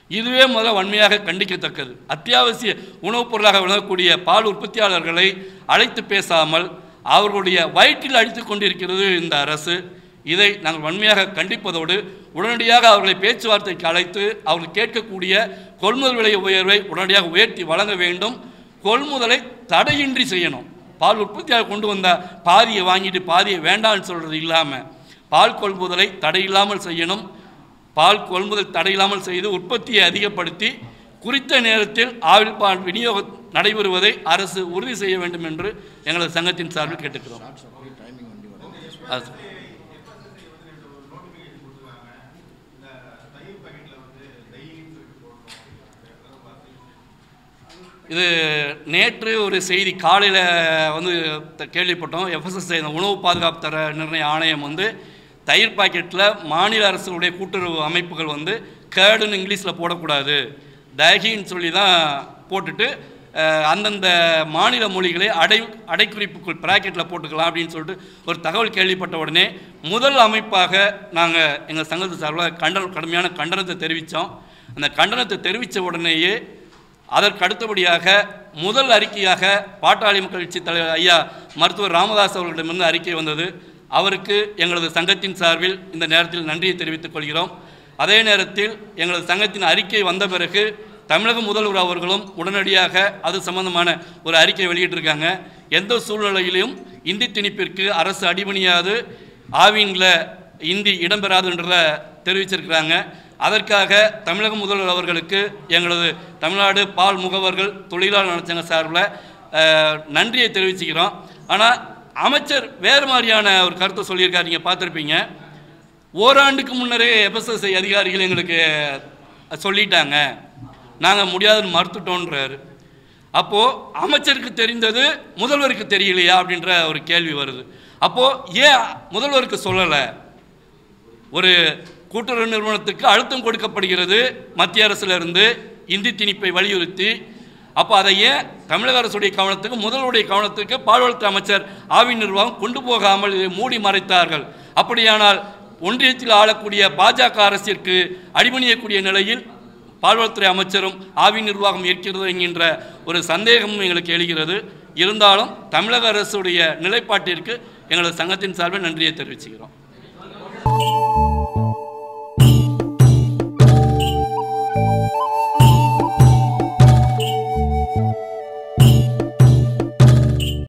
இதுவே முதல்ல வன்மையாக கண்டிக்கத்தக்கது அத்தியாவசிய உணவுப் பொருளாக விளங்கக்கூடிய பால் உற்பத்தியாளர்களை அழைத்து பேசாமல் அவர்களுடைய வயிற்றில் அடித்துக் கொண்டிருக்கிறது இந்த அரசு இதை நாங்கள் வன்மையாக கண்டிப்பதோடு உடனடியாக அவர்களை பேச்சுவார்த்தைக்கு அழைத்து அவர்கள் கேட்கக்கூடிய கொள்முதல் விலை உயர்வை உடனடியாக உயர்த்தி வழங்க வேண்டும் கொள்முதலை தடையின்றி செய்யணும் பால் உற்பத்தியாளர் கொண்டு வந்த பாதியை வாங்கிட்டு பாதியை வேண்டாம்னு சொல்கிறது இல்லாமல் பால் கொள்முதலை தடையில்லாமல் செய்யணும் பால் கொள்முதல் தடையில்லாமல் செய்து உற்பத்தியை அதிகப்படுத்தி குறித்த நேரத்தில் ஆவில் பால் விநியோகம் நடைபெறுவதை அரசு உறுதி செய்ய வேண்டும் என்று எங்களது சங்கத்தின் சார்பில் கேட்டுக்கிறோம் அது இது நேற்று ஒரு செய்தி காலையில் வந்து த- கேள்விப்பட்டோம் எஃப்எஸ்எஸ்ஐ இந்த உணவு பாதுகாப்பு தர நிர்ணய ஆணையம் வந்து தயிர் பாக்கெட்டில் மாநில அரசுடைய கூட்டுறவு அமைப்புகள் வந்து கேர்டுன்னு இங்கிலீஷில் போடக்கூடாது டயகின்னு சொல்லி தான் போட்டுட்டு அஹ், அந்தந்த மாநில மொழிகளை அடை அடைக்குறிப்புக்குள் ப்ராக்கெட்டில் போட்டுக்கலாம் அப்படின்னு சொல்லிட்டு ஒரு தகவல் கேள்விப்பட்ட உடனே முதல் அமைப்பாக நாங்கள் எங்கள் சங்கத்து சார்பில் கண்டன கடுமையான கண்டனத்தை தெரிவித்தோம் அந்த கண்டனத்தை தெரிவித்த உடனேயே அதற்கு அடுத்தபடியாக முதல் அறிக்கையாக பாட்டாளி மக்கள் கட்சி தலைவர் ஐயா மருத்துவர் ராமதாஸ் அவர்களிடமிருந்து அறிக்கை வந்தது அவருக்கு எங்களது சங்கத்தின் சார்பில் இந்த நேரத்தில் நன்றியை தெரிவித்துக் கொள்கிறோம் அதே நேரத்தில் எங்களது சங்கத்தின் அறிக்கை வந்த பிறகு தமிழக முதல்வர் அவர்களும் உடனடியாக அது சம்பந்தமான ஒரு அறிக்கை வெளியிட்டிருக்காங்க எந்த சூழ்நிலையிலும் இந்தி திணிப்பிற்கு அரசு அடிபணியாது ஆவின்ல இந்தி இடம்பெறாதுன்றதை தெரிவிச்சிருக்கிறாங்க அதற்காக தமிழக முதல்வர் அவர்களுக்கு எங்களது தமிழ்நாடு பால் முகவர்கள் தொழிலாளர் நலச்சங்க சார்பில் அஹ், நன்றியை தெரிவிச்சுக்கிறோம் ஆனால் அமைச்சர் வேறு மாதிரியான ஒரு கருத்தை சொல்லியிருக்காரு நீங்கள் பார்த்துருப்பீங்க ஓராண்டுக்கு முன்னரே எஃப்எஸ்எஸ்ஐ அதிகாரிகள் எங்களுக்கு சொல்லிட்டாங்க நாங்கள் முடியாதுன்னு மறுத்துட்டோன்றாரு அப்போது அமைச்சருக்கு தெரிந்தது முதல்வருக்கு தெரியலையா அப்படின்ற ஒரு கேள்வி வருது அப்போது ஏன் முதல்வருக்கு சொல்லலை ஒரு கூட்டுறவு நிறுவனத்துக்கு அழுத்தம் கொடுக்கப்படுகிறது மத்திய அரசிலிருந்து இந்தி திணிப்பை வலியுறுத்தி அப்போ அதை ஏன் தமிழக அரசுடைய கவனத்துக்கு முதல்வருடைய கவனத்துக்கு பால்வளத்துறை அமைச்சர் ஆவின் நிர்வாகம் கொண்டு போகாமல் இதை மூடி மறைத்தார்கள் அப்படியானால் ஒன்றியத்தில் ஆளக்கூடிய பாஜக அரசிற்கு அடிபணியக்கூடிய நிலையில் பால்வளத்துறை அமைச்சரும் ஆவின் நிர்வாகம் இருக்கிறது என்கின்ற ஒரு சந்தேகமும் எங்களுக்கு எழுகிறது இருந்தாலும் தமிழக அரசுடைய நிலைப்பாட்டிற்கு எங்களது சங்கத்தின் சார்பில் நன்றியை தெரிவிச்சுக்கிறோம்